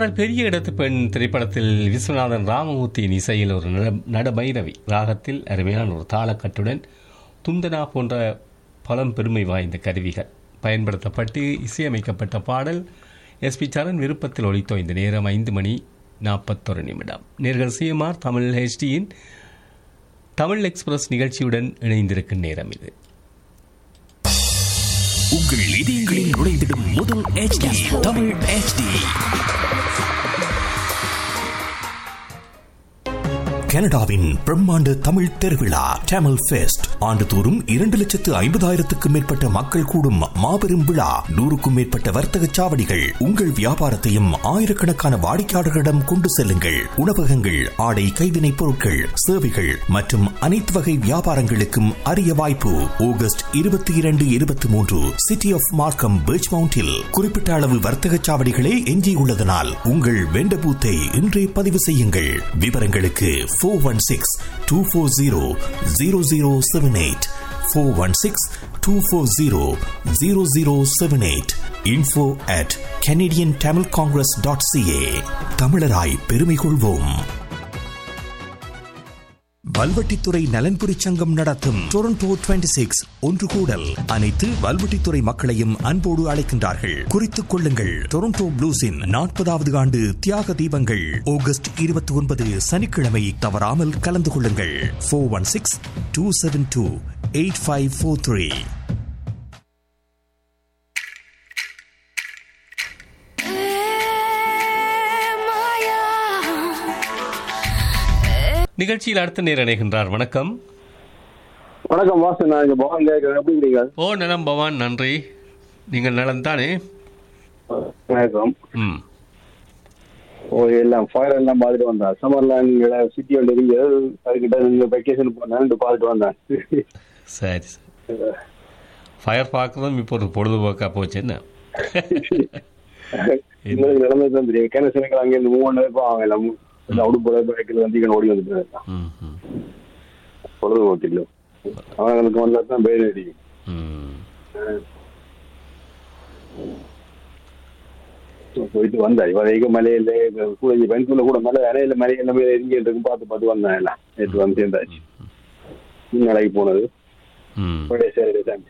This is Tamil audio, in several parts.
பாடல் பெரிய இடத்து பெண் திரைப்படத்தில் விஸ்வநாதன் ராமமூர்த்தியின் இசையில் ஒரு நட நடபைரவி ராகத்தில் அருமையான ஒரு தாளக்கட்டுடன் துந்தனா போன்ற பலம் பெருமை வாய்ந்த கருவிகள் பயன்படுத்தப்பட்டு இசையமைக்கப்பட்ட பாடல் எஸ்பி சரண் விருப்பத்தில் ஒலித்தோ இந்த நேரம் ஐந்து மணி நாற்பத்தொரு நிமிடம் நேர்கள் சிஎம்ஆர் தமிழ் ஹெச்டியின் தமிழ் எக்ஸ்பிரஸ் நிகழ்ச்சியுடன் இணைந்திருக்கும் நேரம் இது உங்கள் இதயங்களில் நுழைந்திடும் முதல் HD தமிழ் HD கனடாவின் பிரம்மாண்ட தமிழ் திருவிழா டேமல் ஃபெஸ்ட் ஆண்டுதோறும் இரண்டு லட்சத்து ஐம்பதாயிரத்துக்கும் மேற்பட்ட மக்கள் கூடும் மாபெரும் விழா நூறுக்கும் மேற்பட்ட வர்த்தக சாவடிகள் உங்கள் வியாபாரத்தையும் ஆயிரக்கணக்கான வாடிக்கையாளர்களிடம் கொண்டு செல்லுங்கள் உணவகங்கள் ஆடை கைவினைப் பொருட்கள் சேவைகள் மற்றும் அனைத்து வகை வியாபாரங்களுக்கும் அரிய வாய்ப்பு ஆகஸ்ட் இருபத்தி இரண்டு இருபத்தி மூன்று சிட்டி ஆஃப் மார்க்கம் பீச் மவுண்டில் குறிப்பிட்ட அளவு வர்த்தக சாவடிகளே எஞ்சியுள்ளதனால் உங்கள் வெண்ட பூத்தை இன்றே பதிவு செய்யுங்கள் விவரங்களுக்கு four one six two four zero zero zero seven eight four one six two four zero zero zero seven eight info at Canadian Tamil congress dot CA தமிழராய் பெருமை கொள்வோம் வல்வெட்டித்துறை நலன்புரி சங்கம் நடத்தும் டொரண்டோ 26 சிக்ஸ் ஒன்று கூடல் அனைத்து வல்வெட்டித்துறை மக்களையும் அன்போடு அழைக்கின்றார்கள் குறித்துக் கொள்ளுங்கள் டொரண்டோ ப்ளூஸின் நாற்பதாவது ஆண்டு தியாக தீபங்கள் ஆகஸ்ட் இருபத்தி ஒன்பது சனிக்கிழமை தவறாமல் கலந்து கொள்ளுங்கள் four one six two seven two eight five four three நிகழ்ச்சியில் அடுத்த நேர் இணைகின்றார் வணக்கம் வணக்கம் வாசன் நான் இங்க பவன் கேட்கிறேன் எப்படி இருக்கீங்க ஓ நலம் பவான் நன்றி நீங்கள் நலம் தானே வணக்கம் ம் ஓ எல்லாம் ஃபயர் எல்லாம் பார்த்துட்டு வந்தேன் சம்மர்லாம் நீங்க சிட்டி ஒன்று இருக்கு அதுக்கிட்ட நீங்க வெக்கேஷன் போனேன் பார்த்துட்டு வந்தேன் சரி சரி ஃபயர் பார்க்குறதும் இப்போ ஒரு பொழுதுபோக்காக போச்சு என்ன உங்களுக்கு நிலைமை தான் தெரியும் கேனசனுக்கு அங்கே இருந்து மூவ் பண்ணவே போவாங்க எல்லாம் எல்லாம் உடுப்புற பைக்கில் வந்து இங்கே ஓடி வந்துட்டு இருக்கான் ம் ம் பொழுதுபோக்கு இல்லை அவங்களுக்கு வந்தா தான் பெயில் அடிக்கும் ம் போயிட்டு வந்தா இவரைக்கு மலையில கூட பெண்குள்ள கூட மலை அணையில மலை எல்லாமே எரிஞ்சிட்டு இருக்கு பார்த்து பார்த்து வந்தேன் எல்லாம் நேற்று வந்து சேர்ந்தாச்சு நாளைக்கு போனது ம் சரி தான்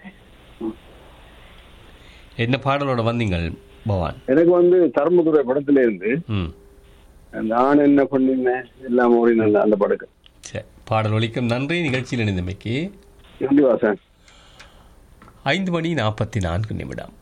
என்ன பாடலோட வந்தீங்கள் பவான் எனக்கு வந்து தர்மதுரை படத்துல இருந்து ம் நான் என்ன பண்ணினேன் எல்லாம் ஓடினேன் அந்த படக்கு சரி பாடல் ஒலிக்கும் நன்றி நிகழ்ச்சியில் இணைந்தமைக்கு நன்றி வாசன் ஐந்து மணி நாற்பத்தி நான்கு நிமிடம்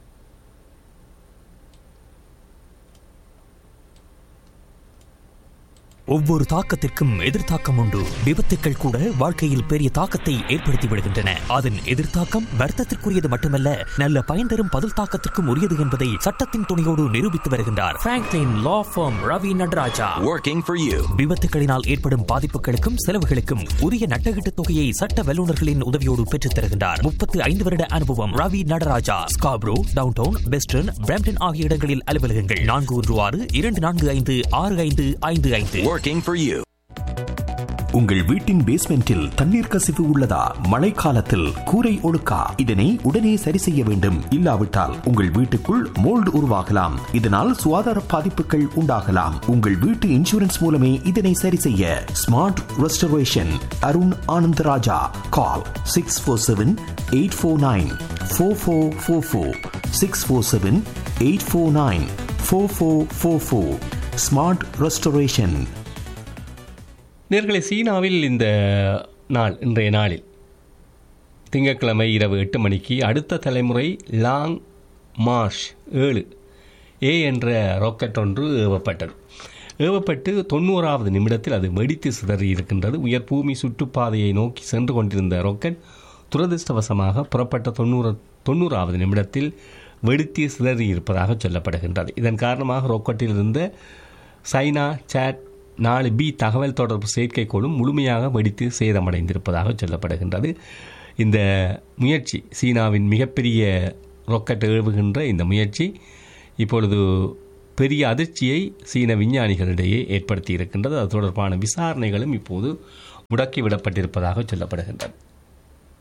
ஒவ்வொரு தாக்கத்திற்கும் எதிர்த்தாக்கம் உண்டு விபத்துக்கள் கூட வாழ்க்கையில் பெரிய தாக்கத்தை ஏற்படுத்தி விடுகின்றன அதன் எதிர்த்தாக்கம் வர்த்தத்திற்குரியது மட்டுமல்ல நல்ல பயன் தரும் பதில் தாக்கத்திற்கும் உரியது என்பதை சட்டத்தின் துணையோடு நிரூபித்து வருகின்றார் Franklin law firm Ravi Nataraja Working for you. விபத்துகளினால் ஏற்படும் பாதிப்புகளுக்கும் செலவுகளுக்கும் உரிய நட்டகீட்டு தொகையை சட்ட வல்லுநர்களின் உதவியோடு பெற்றுத் தருகின்றார் முப்பத்தி ஐந்து வருட அனுபவம் Ravi Nataraja Scarborough downtown western Brampton ஆகிய இடங்களில் அலுவலகங்கள் நான்கு ஒன்று ஆறு இரண்டு நான்கு ஐந்து ஆறு ஐந்து ஐந்து ஐந்து Working for you. உங்கள் வீட்டின் பேஸ்மெண்டில் தண்ணீர் கசிவு உள்ளதா மழைக்காலத்தில் கூரை ஒழுக்கா இதனை உடனே சரி செய்ய வேண்டும் இல்லாவிட்டால் உங்கள் வீட்டுக்குள் மோல்டு உருவாகலாம் இதனால் சுகாதார பாதிப்புகள் உண்டாகலாம் உங்கள் வீட்டு இன்சூரன்ஸ் மூலமே இதனை சரி செய்ய smart restoration Arun Anandaraja call six four seven eight four nine four four four four six four seven eight four nine four four four four smart restoration நேர்களை சீனாவில் இந்த நாள் இன்றைய நாளில் திங்கட்கிழமை இரவு எட்டு மணிக்கு அடுத்த தலைமுறை லாங் மார்ஷ் ஏழு ஏ என்ற ராக்கெட் ஒன்று ஏவப்பட்டது ஏவப்பட்டு தொண்ணூறாவது நிமிடத்தில் அது வெடித்து சிதறி இருக்கின்றது உயர் பூமி சுற்றுப்பாதையை நோக்கி சென்று கொண்டிருந்த ராக்கெட் துரதிர்ஷ்டவசமாக புறப்பட்ட தொண்ணூறு தொண்ணூறாவது நிமிடத்தில் வெடித்து சிதறி இருப்பதாக சொல்லப்படுகின்றது இதன் காரணமாக ராக்கெட்டில் இருந்த சைனா சாட் நாலு பி தகவல் தொடர்பு செயற்கைக்கோளும் முழுமையாக வெடித்து சேதமடைந்திருப்பதாக சொல்லப்படுகின்றது இந்த முயற்சி சீனாவின் மிகப்பெரிய ராக்கெட் ஏவுகின்ற இந்த முயற்சி இப்பொழுது பெரிய அதிர்ச்சியை சீன விஞ்ஞானிகளிடையே ஏற்படுத்தி இருக்கின்றது அது தொடர்பான விசாரணைகளும் இப்போது முடக்கிவிடப்பட்டிருப்பதாக சொல்லப்படுகின்றது